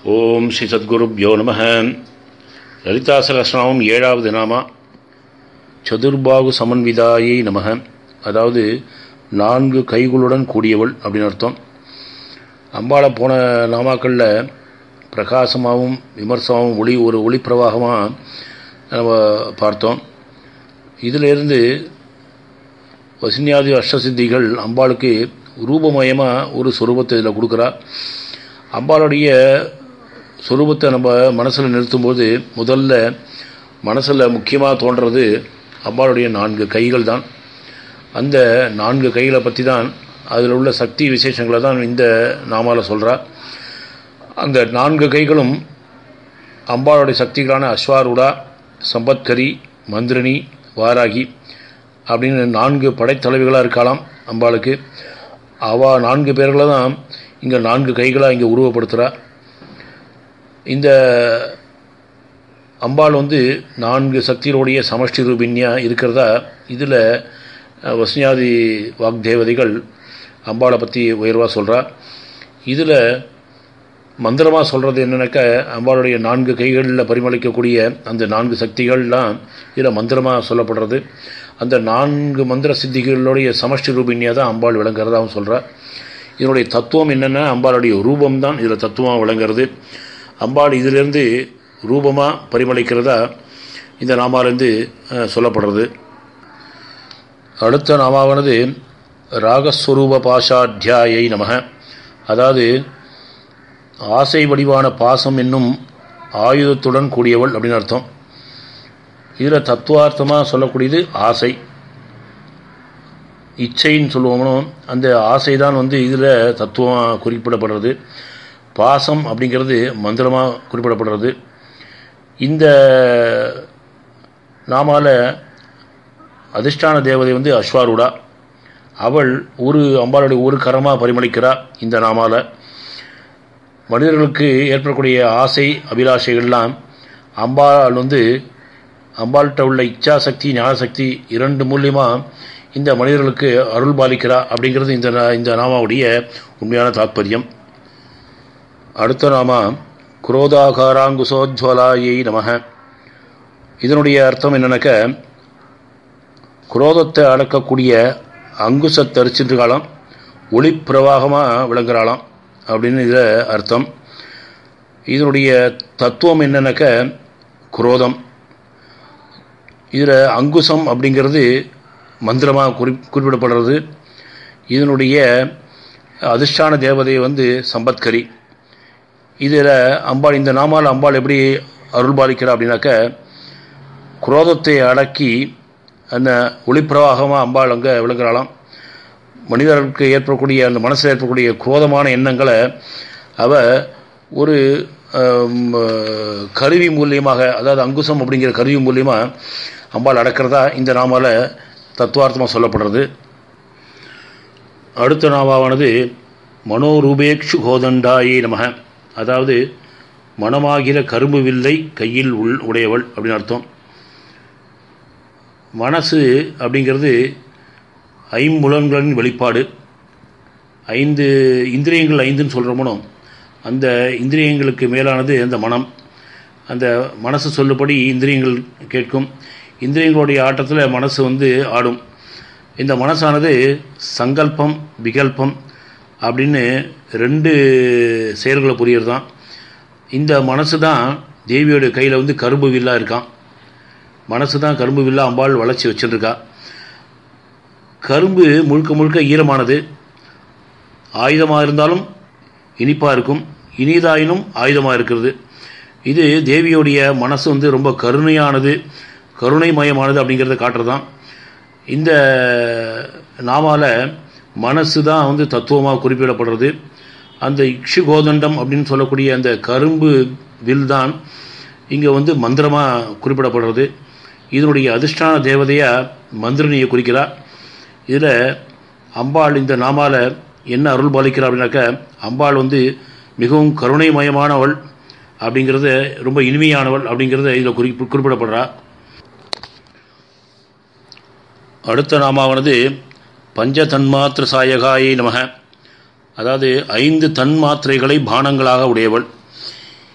ஓம் ஸ்ரீ சத்குருப்யோ நம லலிதாசகஸ்நாமம் ஏழாவது நாமா சதுர்பாகு சமன்விதாயை நம அதாவது நான்கு கைகளுடன் கூடியவள் அப்படின்னு அர்த்தம் அம்பாளை போன நாமாக்களில் பிரகாசமாகவும் விமர்சமாகவும் ஒளி ஒரு ஒளி பிரவாகமாக நம்ம பார்த்தோம் இதிலிருந்து வசின்யாதி அஷ்டசித்திகள் அம்பாளுக்கு ரூபமயமாக ஒரு சொரூபத்தை இதில் கொடுக்குறா அம்பாளுடைய சொரூபத்தை நம்ம மனசில் நிறுத்தும்போது முதல்ல மனசில் முக்கியமாக தோன்றது அம்பாளுடைய நான்கு கைகள் தான் அந்த நான்கு கைகளை பற்றி தான் அதில் உள்ள சக்தி விசேஷங்களை தான் இந்த நாமால சொல்கிறா அந்த நான்கு கைகளும் அம்பாளுடைய சக்திகளான அஸ்வாரூடா சம்பத்கரி மந்திரணி வாராகி அப்படின்னு நான்கு படைத்தலைவிகளாக இருக்கலாம் அம்பாளுக்கு அவ நான்கு பேர்களை தான் இங்கே நான்கு கைகளாக இங்கே உருவப்படுத்துகிறா இந்த அம்பாள் வந்து நான்கு சக்திகளுடைய சமஷ்டி ரூபின்யா இருக்கிறதா இதில் வசனியாதி வாக்தேவதைகள் அம்பாளை பற்றி உயர்வாக சொல்கிறா இதில் மந்திரமாக சொல்கிறது என்னென்னாக்கா அம்பாளுடைய நான்கு கைகளில் பரிமளிக்கக்கூடிய அந்த நான்கு சக்திகள்லாம் இதில் மந்திரமாக சொல்லப்படுறது அந்த நான்கு மந்திர சித்திகளுடைய சமஷ்டி ரூபின்யா தான் அம்பாள் விளங்குறதாகவும் சொல்கிறா இதனுடைய தத்துவம் என்னென்னா அம்பாளுடைய ரூபம் தான் இதில் தத்துவமாக விளங்குறது அம்பாள் இதிலிருந்து ரூபமாக பரிமளிக்கிறதா இந்த நாமாலேருந்து சொல்லப்படுறது அடுத்த நாமாவானது ராகஸ்வரூப பாஷாத்தியாயை நமக அதாவது ஆசை வடிவான பாசம் என்னும் ஆயுதத்துடன் கூடியவள் அப்படின்னு அர்த்தம் இதில் தத்துவார்த்தமாக சொல்லக்கூடியது ஆசை இச்சைன்னு சொல்லுவோம்னோ அந்த ஆசை தான் வந்து இதில் தத்துவமாக குறிப்பிடப்படுறது பாசம் அப்படிங்கிறது மந்திரமாக குறிப்பிடப்படுறது இந்த நாமால அதிர்ஷ்டான தேவதை வந்து அஸ்வாரூடா அவள் ஒரு அம்பாளுடைய ஒரு கரமாக பரிமளிக்கிறா இந்த நாமால மனிதர்களுக்கு ஏற்படக்கூடிய ஆசை அபிலாஷைகள்லாம் அம்பாள் வந்து அம்பாள்கிட்ட உள்ள இச்சாசக்தி ஞானசக்தி இரண்டு மூலியமாக இந்த மனிதர்களுக்கு அருள் பாலிக்கிறா அப்படிங்கிறது இந்த இந்த நாமாவுடைய உண்மையான தாற்பயம் அடுத்த நாமா குரோதாகாராங்குசோஜ்வலாயை நமக இதனுடைய அர்த்தம் என்னன்னாக்க குரோதத்தை அடக்கக்கூடிய அங்குசத்தை அரிச்சிட்டு காலம் ஒளி பிரவாகமாக விளங்குறாளாம் அப்படின்னு இதில் அர்த்தம் இதனுடைய தத்துவம் என்னன்னாக்க குரோதம் இதில் அங்குசம் அப்படிங்கிறது மந்திரமாக குறி குறிப்பிடப்படுறது இதனுடைய அதிர்ஷ்டான தேவதை வந்து சம்பத்கரி இதில் அம்பாள் இந்த நாமால் அம்பாள் எப்படி அருள் பாலிக்கிறா அப்படின்னாக்க குரோதத்தை அடக்கி அந்த ஒளிப்பிரவாகமாக அம்பாள் அங்கே விளங்குறாளாம் மனிதர்களுக்கு ஏற்படக்கூடிய அந்த மனசில் ஏற்படக்கூடிய குரோதமான எண்ணங்களை அவ ஒரு கருவி மூலியமாக அதாவது அங்குசம் அப்படிங்கிற கருவி மூலியமாக அம்பாள் அடக்கிறதா இந்த நாமால் தத்துவார்த்தமாக சொல்லப்படுறது அடுத்த நாமாவானது மனோரூபேக்ஷு கோதண்டாயே நமக அதாவது மனமாகிற கரும்பு வில்லை கையில் உள் உடையவள் அப்படின்னு அர்த்தம் மனசு அப்படிங்கிறது ஐம்புலன்களின் வெளிப்பாடு ஐந்து இந்திரியங்கள் ஐந்துன்னு சொல்கிறோமோ அந்த இந்திரியங்களுக்கு மேலானது அந்த மனம் அந்த மனசு சொல்லுபடி இந்திரியங்கள் கேட்கும் இந்திரியங்களுடைய ஆட்டத்தில் மனசு வந்து ஆடும் இந்த மனசானது சங்கல்பம் விகல்பம் அப்படின்னு ரெண்டு செயல்களை புரியறது தான் இந்த மனசு தான் தேவியோட கையில் வந்து கரும்பு வில்லாக இருக்கான் மனசு தான் கரும்பு வில்லா அம்பாள் வளர்ச்சி வச்சுருக்கா கரும்பு முழுக்க முழுக்க ஈரமானது ஆயுதமாக இருந்தாலும் இனிப்பாக இருக்கும் இனிதாயினும் ஆயுதமாக இருக்கிறது இது தேவியோடைய மனசு வந்து ரொம்ப கருணையானது கருணைமயமானது அப்படிங்கிறத காட்டுறதான் இந்த நாமால மனசு தான் வந்து தத்துவமாக குறிப்பிடப்படுறது அந்த இக்ஷுகோதண்டம் அப்படின்னு சொல்லக்கூடிய அந்த கரும்பு வில் தான் இங்கே வந்து மந்திரமாக குறிப்பிடப்படுறது இதனுடைய அதிர்ஷ்டான தேவதையாக மந்திரனியை குறிக்கிறார் இதில் அம்பாள் இந்த நாமால என்ன அருள் பாலிக்கிறா அப்படின்னாக்க அம்பாள் வந்து மிகவும் கருணைமயமானவள் அப்படிங்கிறது ரொம்ப இனிமையானவள் அப்படிங்கிறத இதில் குறி குறிப்பிடப்படுறா அடுத்த நாமாவானது பஞ்ச தன்மாத்திர சாயகாயை நமக அதாவது ஐந்து தன்மாத்திரைகளை பானங்களாக உடையவள்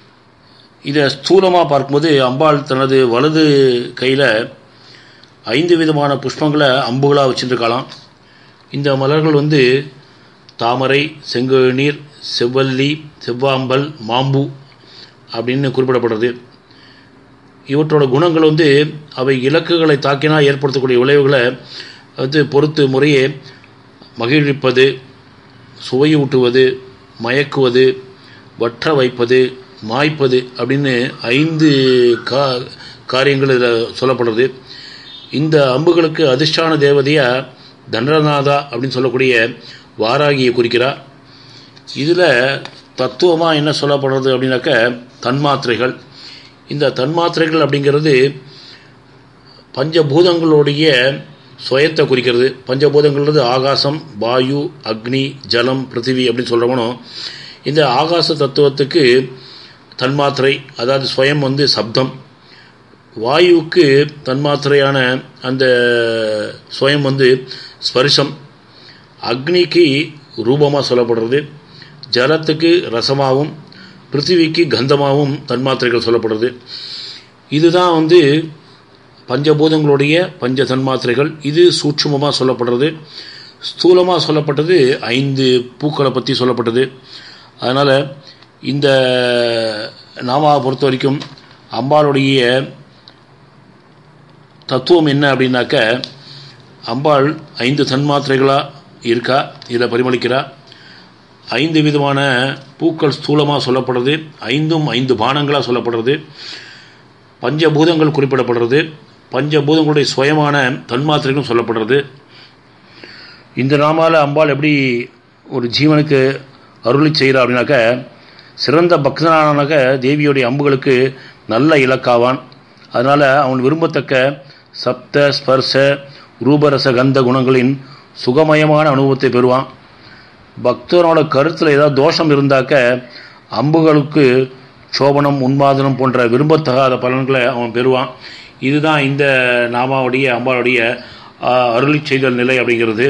இதை ஸ்தூலமாக பார்க்கும்போது அம்பாள் தனது வலது கையில் ஐந்து விதமான புஷ்பங்களை அம்புகளாக வச்சுருக்கலாம் இந்த மலர்கள் வந்து தாமரை செங்கழுநீர் செவ்வல்லி செவ்வாம்பல் மாம்பு அப்படின்னு குறிப்பிடப்படுறது இவற்றோட குணங்கள் வந்து அவை இலக்குகளை தாக்கினால் ஏற்படுத்தக்கூடிய விளைவுகளை வந்து பொறுத்து முறையே மகிழ்விப்பது சுவையூட்டுவது மயக்குவது வற்ற வைப்பது மாய்ப்பது அப்படின்னு ஐந்து கா காரியங்கள் இதில் சொல்லப்படுறது இந்த அம்புகளுக்கு அதிர்ஷ்டான தேவதையாக தண்டநாதா அப்படின்னு சொல்லக்கூடிய வாராகியை குறிக்கிறார் இதில் தத்துவமாக என்ன சொல்லப்படுறது அப்படின்னாக்க தன்மாத்திரைகள் இந்த தன்மாத்திரைகள் அப்படிங்கிறது பஞ்சபூதங்களுடைய சுயத்தை குறிக்கிறது பஞ்சபூதங்கள்ன்றது ஆகாசம் வாயு அக்னி ஜலம் பிருத்திவி அப்படின்னு சொல்கிறவனும் இந்த ஆகாச தத்துவத்துக்கு தன்மாத்திரை அதாவது ஸ்வயம் வந்து சப்தம் வாயுவுக்கு தன்மாத்திரையான அந்த ஸ்வயம் வந்து ஸ்பரிசம் அக்னிக்கு ரூபமாக சொல்லப்படுறது ஜலத்துக்கு ரசமாகவும் பிருத்திவிக்கு கந்தமாகவும் தன்மாத்திரைகள் சொல்லப்படுறது இதுதான் வந்து பஞ்சபூதங்களுடைய பஞ்ச தன்மாத்திரைகள் இது சூட்சுமமாக சொல்லப்படுறது ஸ்தூலமாக சொல்லப்பட்டது ஐந்து பூக்களை பற்றி சொல்லப்பட்டது அதனால் இந்த நாமாவை பொறுத்த வரைக்கும் அம்பாளுடைய தத்துவம் என்ன அப்படின்னாக்க அம்பாள் ஐந்து தன்மாத்திரைகளாக இருக்கா இதில் பரிமளிக்கிறா ஐந்து விதமான பூக்கள் ஸ்தூலமாக சொல்லப்படுறது ஐந்தும் ஐந்து பானங்களாக சொல்லப்படுறது பஞ்சபூதங்கள் குறிப்பிடப்படுறது பஞ்சபூதங்களுடைய சுயமான தன்மாத்திரைகளும் சொல்லப்படுறது இந்த நாமால் அம்பாள் எப்படி ஒரு ஜீவனுக்கு அருளி செய்கிறா அப்படின்னாக்க சிறந்த பக்தனானாக்க தேவியுடைய அம்புகளுக்கு நல்ல இலக்காவான் அதனால் அவன் விரும்பத்தக்க சப்த ஸ்பர்ச ரூபரச கந்த குணங்களின் சுகமயமான அனுபவத்தை பெறுவான் பக்தனோட கருத்தில் ஏதாவது தோஷம் இருந்தாக்க அம்புகளுக்கு சோபனம் உன்மாதனம் போன்ற விரும்பத்தகாத பலன்களை அவன் பெறுவான் இதுதான் இந்த நாமாவுடைய அம்பாளுடைய அருளி செய்தல் நிலை அப்படிங்கிறது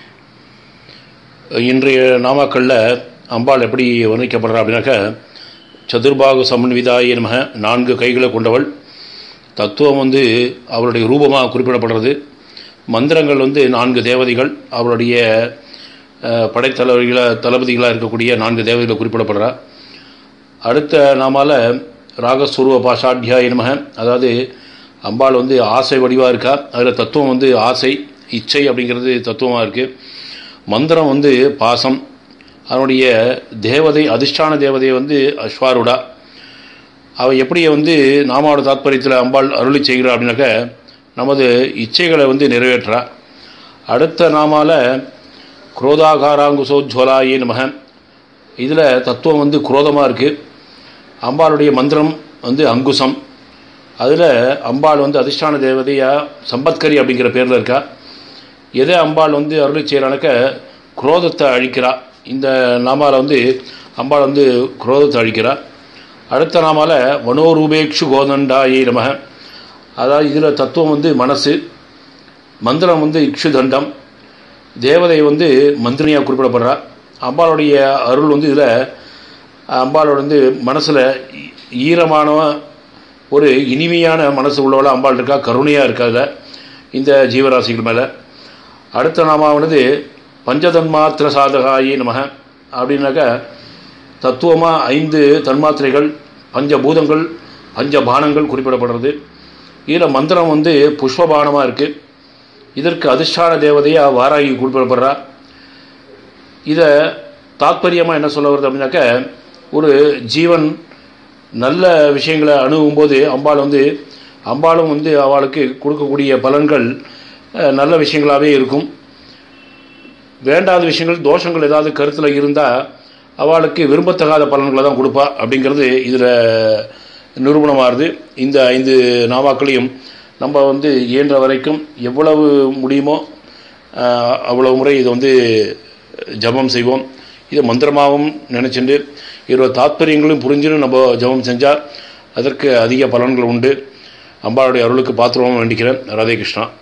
இன்றைய நாமாக்களில் அம்பாள் எப்படி வர்ணிக்கப்படுறா அப்படின்னாக்க சதுர்பாகு சமன்விதாய நமக நான்கு கைகளை கொண்டவள் தத்துவம் வந்து அவருடைய ரூபமாக குறிப்பிடப்படுறது மந்திரங்கள் வந்து நான்கு தேவதைகள் அவருடைய படைத்தலைவர்கள தளபதிகளாக இருக்கக்கூடிய நான்கு தேவதைகளை குறிப்பிடப்படுறா அடுத்த நாமால் ராகஸ்வரூப பாஷாத்தியாய நமக அதாவது அம்பாள் வந்து ஆசை வடிவாக இருக்கா அதில் தத்துவம் வந்து ஆசை இச்சை அப்படிங்கிறது தத்துவமாக இருக்குது மந்திரம் வந்து பாசம் அதனுடைய தேவதை அதிர்ஷ்டான தேவதையை வந்து அஸ்வாருடா அவள் எப்படி வந்து நாமாவோட தாத்பரியத்தில் அம்பாள் அருளி செய்கிறா அப்படின்னாக்க நமது இச்சைகளை வந்து நிறைவேற்றா அடுத்த நாமால குரோதாகாராங்குசோஜ்வலாயே நமக இதில் தத்துவம் வந்து குரோதமாக இருக்குது அம்பாளுடைய மந்திரம் வந்து அங்குசம் அதில் அம்பாள் வந்து அதிர்ஷ்டான தேவதையாக சம்பத்கரி அப்படிங்கிற பேரில் இருக்கா எதை அம்பாள் வந்து அருளி செய்கிறானாக்க குரோதத்தை அழிக்கிறா இந்த நாமாவில் வந்து அம்பாள் வந்து குரோதத்தை அழிக்கிறா அடுத்த நாமால் வனோரூபேக்ஷு கோதண்டாயே நமக அதாவது இதில் தத்துவம் வந்து மனசு மந்திரம் வந்து இக்ஷு தண்டம் தேவதை வந்து மந்திரியாக குறிப்பிடப்படுறா அம்பாளுடைய அருள் வந்து இதில் அம்பாளோட வந்து மனசில் ஈரமான ஒரு இனிமையான மனசு உள்ளவள அம்பாள் இருக்கா கருணையாக இருக்காத இந்த ஜீவராசிகள் மேலே அடுத்த நாமாவனது பஞ்சதன்மாத்திர சாதகாயி நமக அப்படின்னாக்கா தத்துவமாக ஐந்து தன்மாத்திரைகள் பஞ்சபூதங்கள் பஞ்சபானங்கள் குறிப்பிடப்படுறது இதில் மந்திரம் வந்து புஷ்பபானமாக இருக்குது இதற்கு அதிர்ஷ்டான தேவதையாக வாராகி குறிப்பிடப்படுறா இதை தாத்பரியமாக என்ன சொல்ல வருது அப்படின்னாக்க ஒரு ஜீவன் நல்ல விஷயங்களை அணுகும்போது அம்பாள் வந்து அம்பாளும் வந்து அவளுக்கு கொடுக்கக்கூடிய பலன்கள் நல்ல விஷயங்களாகவே இருக்கும் வேண்டாத விஷயங்கள் தோஷங்கள் ஏதாவது கருத்தில் இருந்தால் அவளுக்கு விரும்பத்தகாத பலன்களை தான் கொடுப்பா அப்படிங்கிறது இதில் நிரூபணமாகுது இந்த ஐந்து நாமாக்களையும் நம்ம வந்து இயன்ற வரைக்கும் எவ்வளவு முடியுமோ அவ்வளவு முறை இதை வந்து ஜபம் செய்வோம் இதை மந்திரமாகவும் நினச்சிண்டு இதோட தாத்பரியங்களும் புரிஞ்சுன்னு நம்ம ஜபம் செஞ்சால் அதற்கு அதிக பலன்கள் உண்டு அம்பாளுடைய அருளுக்கு பாத்திரமாக வேண்டிக்கிறேன் ராதே கிருஷ்ணா